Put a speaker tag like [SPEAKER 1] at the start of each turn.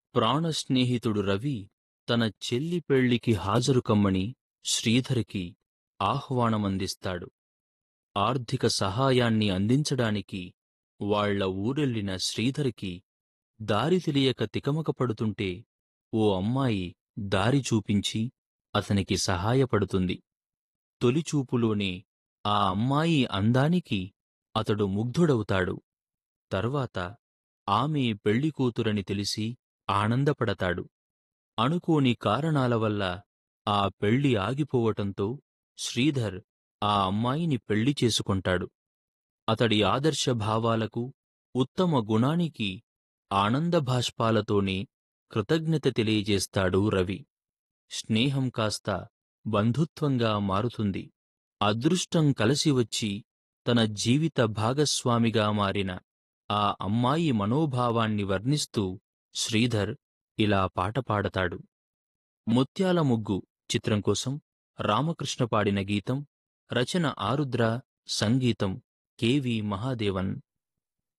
[SPEAKER 1] ప్రాణ స్నేహితుడు రవి తన చెల్లి పెళ్లికి హాజరు కమ్మని శ్రీధర్కి ఆహ్వానమందిస్తాడు ఆర్థిక సహాయాన్ని అందించడానికి వాళ్ళ ఊరెళ్ళిన శ్రీధర్కి దారి తెలియక తికమక పడుతుంటే ఓ అమ్మాయి దారి చూపించి అతనికి సహాయపడుతుంది తొలిచూపులోనే ఆ అమ్మాయి అందానికి అతడు ముగ్ధుడవుతాడు తర్వాత ఆమె పెళ్లికూతురని తెలిసి ఆనందపడతాడు అనుకోని కారణాల వల్ల ఆ పెళ్లి ఆగిపోవటంతో శ్రీధర్ ఆ అమ్మాయిని పెళ్లి చేసుకుంటాడు అతడి ఆదర్శ భావాలకు ఉత్తమ గుణానికి ఆనంద భాష్పాలతోనే కృతజ్ఞత తెలియజేస్తాడు రవి స్నేహం కాస్త బంధుత్వంగా మారుతుంది అదృష్టం కలసి వచ్చి తన జీవిత భాగస్వామిగా మారిన ఆ అమ్మాయి మనోభావాన్ని వర్ణిస్తూ శ్రీధర్ ఇలా పాట పాడతాడు ముత్యాల ముగ్గు చిత్రం కోసం రామకృష్ణ పాడిన గీతం రచన ఆరుద్ర సంగీతం కెవి మహాదేవన్